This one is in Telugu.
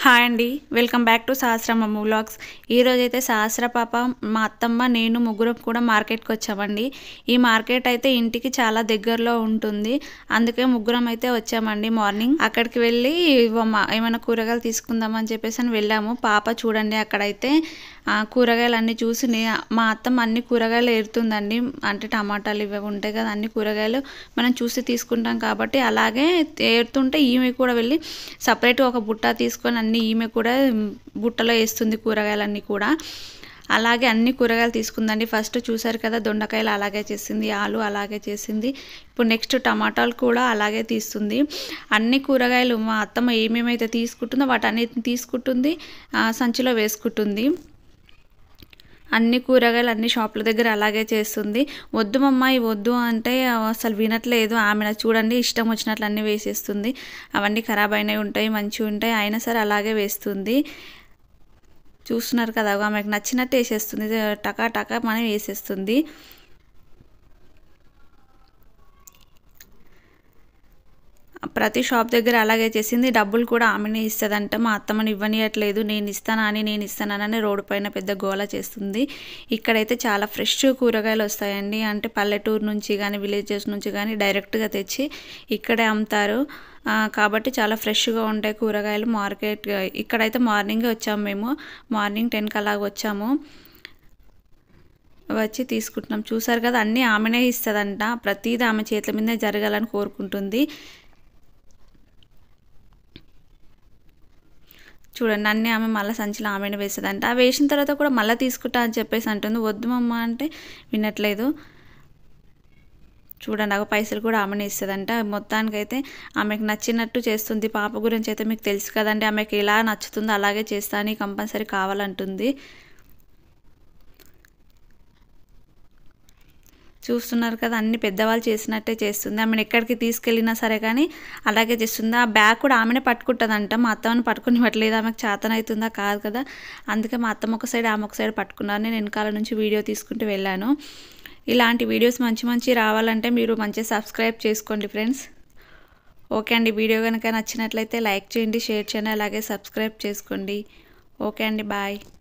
హాయ్ అండి welcome back to Sahasramma vlogs ఈరోజు అయితే సహస్ర పాప మా అత్తమ్మ నేను ముగ్గురం కూడా మార్కెట్కి వచ్చామండి ఈ మార్కెట్ అయితే ఇంటికి చాలా దగ్గరలో ఉంటుంది అందుకే ముగ్గురం అయితే వచ్చామండి మార్నింగ్ అక్కడికి వెళ్ళి ఇవ్వ మా- ఏమైనా కూరగాయలు తీసుకుందామని చెప్పేసి అని వెళ్ళాము పాప చూడండి అక్కడైతే ఆ, కూరగాయలు అన్నీ చూసి నే మా అత్తమ్మ అన్ని కూరగాయలు ఏరుతుందండి అంటే టమాటాలు ఇవి ఉంటాయి కదా అన్ని కూరగాయలు మనం చూసి తీసుకుంటాం కాబట్టి అలాగే ఏరుతుంటే ఈమె కూడా వెళ్ళి సపరేట్గా ఒక బుట్ట తీసుకొని అన్ని ఈమె కూడా బుట్టలో వేస్తుంది కూరగాయలన్నీ కూడా అలాగే అన్ని కూరగాయలు తీసుకుందండి ఫస్ట్ చూసారు కదా దొండకాయలు అలాగే చేసింది ఆలు అలాగే చేసింది ఇప్పుడు నెక్స్ట్ టమాటాలు కూడా అలాగే తీస్తుంది అన్ని కూరగాయలు మా అత్తమ్మ ఏమేమైతే తీసుకుంటుందో వాటన్నిటిని తీసుకుంటుంది ఆ, సంచిలో వేసుకుంటుంది అన్ని కూరగాయలు అన్ని షాపుల దగ్గర అలాగే చేస్తుంది వద్దు మమ్మ ఇవి వద్దు అంటే అసలు వినట్లేదు ఆమె చూడండి ఇష్టం వచ్చినట్లు అన్నీ వేసేస్తుంది అవన్నీ ఖరాబ్ అయినవి ఉంటాయి మంచిగా ఉంటాయి అయినా సరే అలాగే వేస్తుంది చూస్తున్నారు కదా ఆమెకు నచ్చినట్టు వేసేస్తుంది టకా టకా మనం వేసేస్తుంది ప్రతి షాప్ దగ్గర అలాగే చేసింది డబ్బులు కూడా ఆమెనే ఇస్తుందంట మా అత్తమ్మని ఇవ్వనియట్లేదు నేను ఇస్తానా అని నేను ఇస్తానని రోడ్డు పైన పెద్ద గోల చేస్తుంది ఇక్కడైతే చాలా ఫ్రెష్ కూరగాయలు వస్తాయండి అంటే పల్లెటూరు నుంచి కానీ విలేజెస్ నుంచి కానీ డైరెక్ట్గా తెచ్చి ఇక్కడే అమ్ముతారు ఆ, కాబట్టి చాలా ఫ్రెష్గా ఉంటాయి కూరగాయలు మార్కెట్ ఇక్కడైతే మార్నింగే వచ్చాము మేము మార్నింగ్ టెన్కి అలాగ వచ్చాము వచ్చి తీసుకుంటున్నాం చూసారు కదా అన్నీ ఆమెనే ఇస్తుందంట ప్రతిదీ ఆమె చేతుల మీదే జరగాలని కోరుకుంటుంది చూడండి అన్నీ ఆమె మళ్ళీ సంచిలో ఆమెను వేసేదంట ఆ వేసిన తర్వాత కూడా మళ్ళీ తీసుకుంటా అని చెప్పేసి అంటుంది వద్దు మమ్మ అంటే వినట్లేదు చూడండి ఆ పైసలు కూడా ఆమెనే ఇస్తుందంట మొత్తానికైతే ఆమెకు నచ్చినట్టు చేస్తుంది పాప గురించి అయితే మీకు తెలుసు కదండి ఆమెకి ఎలా నచ్చుతుందో అలాగే చేస్తాను కంపల్సరీ కావాలంటుంది చూస్తున్నారు కదా అన్ని పెద్దవాళ్ళు చేసినట్టే చేస్తుంది ఆమెను ఎక్కడికి తీసుకెళ్ళినా సరే కానీ అలాగే చేస్తుంది ఆ బ్యాగ్ కూడా ఆమెనే పట్టుకుంటుందంట మా అత్తమ్మని పట్టుకుని ఇవ్వట్లేదు ఆమెకు చేతనవుతుందా కాదు కదా అందుకే మా అత్తమ్మ ఒక సైడ్ ఆమె ఒక సైడ్ పట్టుకున్నారు నేను వెనకాల నుంచి వీడియో తీసుకుంటూ వెళ్ళాను ఇలాంటి వీడియోస్ మంచి మంచి రావాలంటే మీరు మంచిగా సబ్స్క్రైబ్ చేసుకోండి ఫ్రెండ్స్ ఓకే అండి వీడియో కనుక నచ్చినట్లయితే లైక్ చేయండి షేర్ చేయండి అలాగే సబ్స్క్రైబ్ చేసుకోండి ఓకే అండి బాయ్